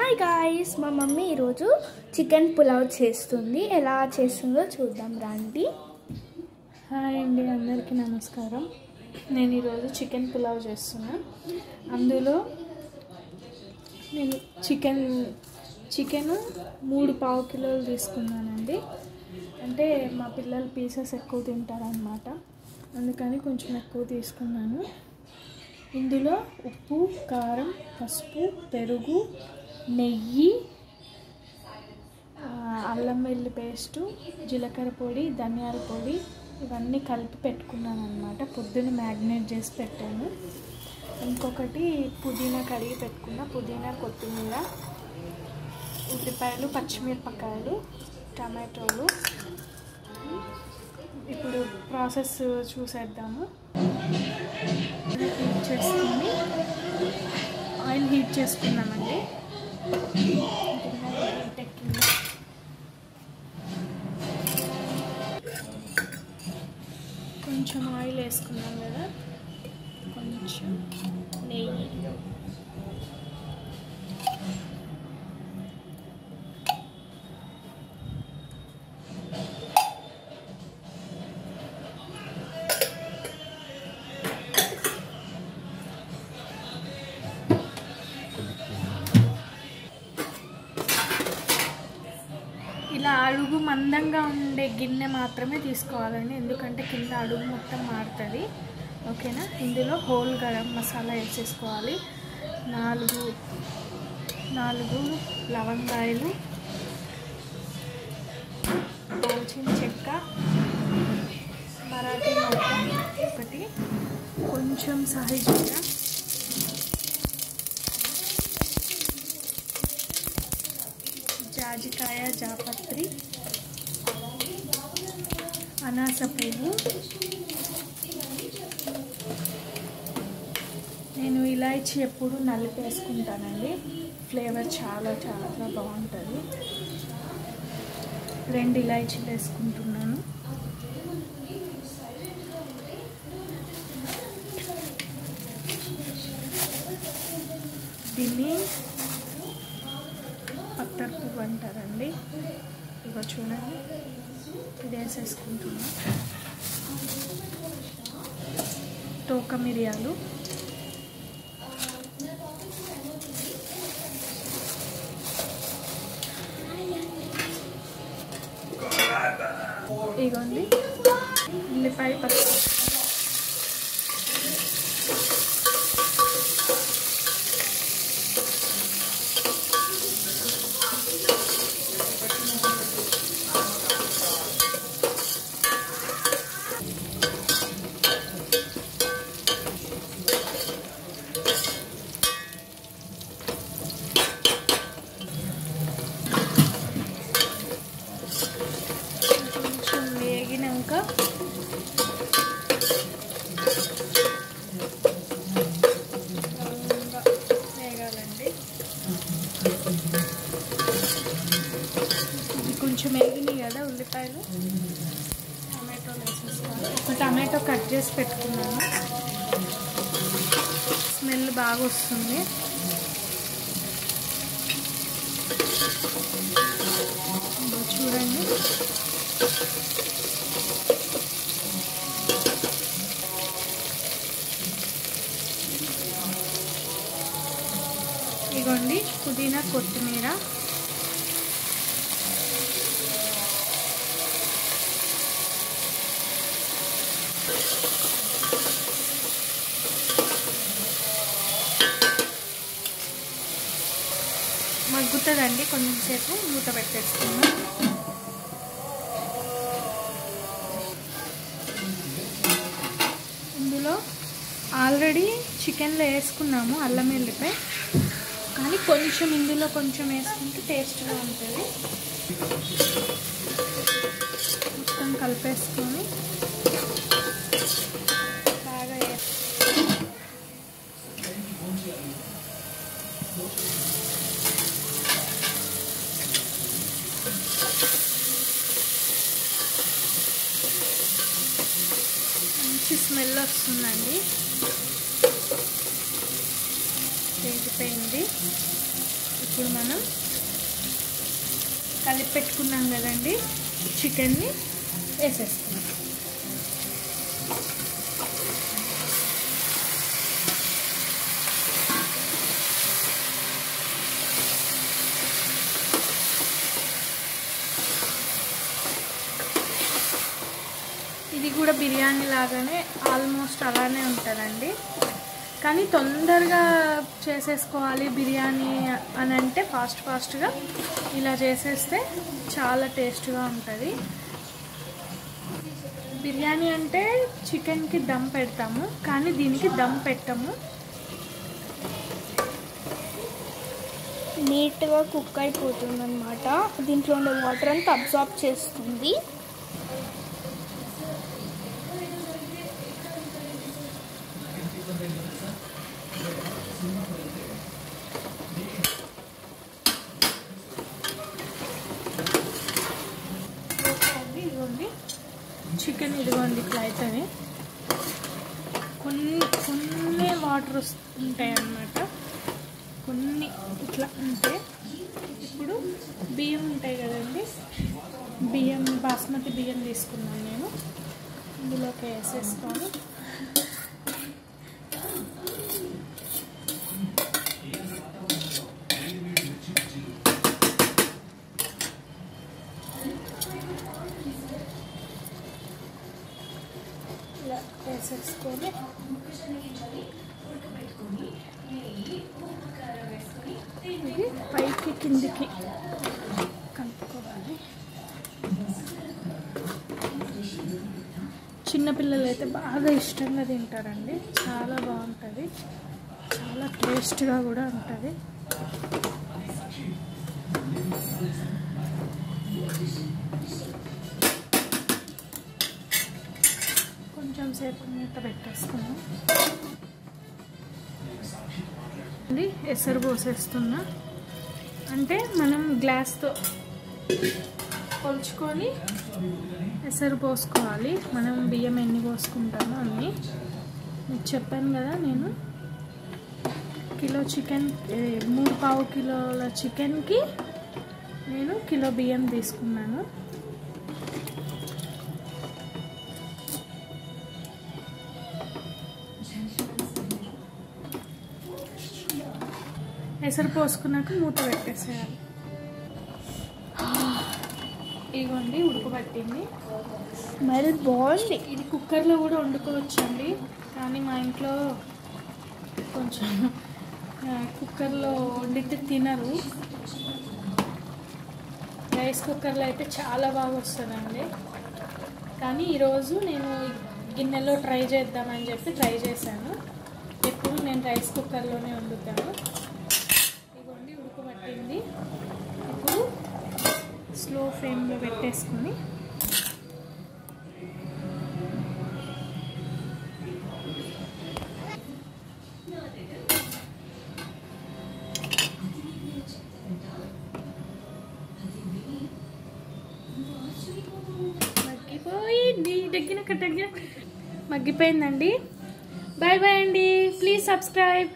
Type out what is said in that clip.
hi guys మా mummy ఈరోజు chicken pulao చేస్తుంది ఎలా చేస్తుందో చూద్దాం రండి హాయ్ అండి అందరికీ నమస్కారం నేను ఈరోజు చికెన్ పులావ్ చేస్తున్నా అందులో నేను చికెన్ చికెన్ మూడు పావు కిలోలు తీసుకున్నానండి అంటే మా పిల్లలు పీసెస్ ఎక్కువ తింటారనమాట అందుకని కొంచెం ఎక్కువ తీసుకున్నాను ఇందులో ఉప్పు కారం పసుపు పెరుగు నెయ్యి ఆ, అల్లం వెల్లి పేస్టు జీలకర్ర పొడి ధనియాల పొడి ఇవన్నీ కలిపి పెట్టుకున్నాను అనమాట పొద్దున్న మ్యాగ్నేట్ చేసి పెట్టాను ఇంకొకటి పుదీనా కడిగి పెట్టుకున్న పుదీనా కొత్తిమీర ఉల్లిపాయలు పచ్చిమిరపకాయలు టమాటోలు ఇప్పుడు ప్రాసెస్ చూసేద్దాము హీట్ చేసుకుని ఆయిల్ హీట్ చేసుకున్నామండి హీట్ ఎక్కింది కొంచెం ఆయిల్ వేసుకున్నాం కదా కొంచెం నెయ్యి ఇలా అడుగు మందంగా ఉండే గిన్నె మాత్రమే తీసుకోవాలండి ఎందుకంటే కింద అడుగు మొత్తం మారుతుంది ఓకేనా ఇందులో హోల్ గరం మసాలా వేసేసుకోవాలి నాలుగు నాలుగు లవంగాయలు దాల్చిన చెక్క మరాఠీ మొక్క ఒకటి కొంచెం సహజంగా జాజికాయ జాపత్రి అనాస పువ్వు నేను ఇలాచి ఎప్పుడు నలిపేసుకుంటానండి ఫ్లేవర్ చాలా చాలా బాగుంటుంది రెండు ఇలాచీలు వేసుకుంటున్నాను దీన్ని పత్తర్ పువ్వు అంటారండి ఇగో చూడండి ఇది వేసేసుకుంటున్నా తోక మిరియాలు ఇగోండి ఉల్లిపాయ పచ్చి కొంచెం వేగినాక రౌండ్గా వేగాలండి ఇది కొంచెం వేగినాయి కదా ఉల్లిపాయలు టమాటోలు వేసేసుకోవాలి ఒక టమాటో కట్ చేసి పెట్టుకున్నాను స్మెల్ బాగా వస్తుంది ఇదిగో చూడండి ఇగోండి పుదీనా కొత్తిమీర మగ్గుతుందండి కొంచెం సేపు మూత పెట్టేసుకుందాం ఇందులో ఆల్రెడీ చికెన్లో వేసుకున్నాము అల్లం వెల్లిపాయ కానీ కొంచెం ఇందులో కొంచెం వేసుకుంటే టేస్ట్గా ఉంటుంది మొత్తం కలిపేసుకొని బాగా వేసి మంచి స్మెల్ వస్తుందండి వేగిపోయింది ఇప్పుడు మనం కలిపి పెట్టుకున్నాం కదండి చికెన్ని వేసేస్తున్నాం ఇది కూడా బిర్యానీ లాగానే ఆల్మోస్ట్ అలానే ఉంటుందండి కానీ తొందరగా చేసేసుకోవాలి బిర్యానీ అని అంటే ఫాస్ట్ ఫాస్ట్గా ఇలా చేసేస్తే చాలా టేస్ట్గా ఉంటుంది బిర్యానీ అంటే చికెన్కి దమ్ పెడతాము కానీ దీనికి దమ్ పెట్టము నీట్గా కుక్ అయిపోతుంది అనమాట దీంట్లో ఉండే వాటర్ అంతా అబ్జార్బ్ చేస్తుంది ఓకే, ఇదిగోండి చికెన్ ఇదిగోండి ఇట్లా అవుతుంది కొన్ని కొన్ని వాటర్ ఉంటాయి అన్నమాట కొన్ని ఇట్లా ఉంటాయి ఇప్పుడు బియ్యం ఉంటాయి కదండి బియ్యం బాస్మతి బియ్యం తీసుకున్నాను నేను ఇందులోకి వేసేస్తాను ఇలా వేసేసుకొని ఇది పైకి కిందికి కలుపుకోవాలి చిన్నపిల్లలు అయితే బాగా ఇష్టంగా తింటారండి చాలా బాగుంటుంది చాలా టేస్ట్గా కూడా ఉంటుంది కొంచెం సేపు మూత పెట్టేసుకున్నాం ఇది ఎసరు పోసేస్తున్నా అంటే మనం గ్లాస్తో కొలుచుకొని ఎసరు పోసుకోవాలి మనం బియ్యం ఎన్ని పోసుకుంటామో అన్ని మీకు చెప్పాను కదా నేను కిలో చికెన్ ఏ, మూడు పావు కిలోల చికెన్కి నేను కిలో బియ్యం తీసుకున్నాను ఎసరు పోసుకున్నాక మూత పెట్టేసేయాలి ఇదిగోండి ఉడకబట్టింది స్మెల్ బాగుంది ఇది కుక్కర్లో కూడా వండుకోవచ్చండి కానీ మా ఇంట్లో కొంచెం ఆ, కుక్కర్లో వండితే తినరు రైస్ కుక్కర్లో అయితే చాలా బాగా వస్తుందండి కానీ ఈరోజు నేను ఈ గిన్నెలో ట్రై చేద్దామని చెప్పి ట్రై చేశాను ఎప్పుడు నేను రైస్ కుక్కర్లోనే వండుతాను ఇదిగోండి ఉడకబట్టింది ఇప్పుడు స్లో ఫ్లేమ్లో పెట్టేసుకుని మగ్గిపోయింది దగ్గర దగ్గర మగ్గిపోయిందండి బాయ్ బాయ్ అండి ప్లీజ్ సబ్స్క్రైబ్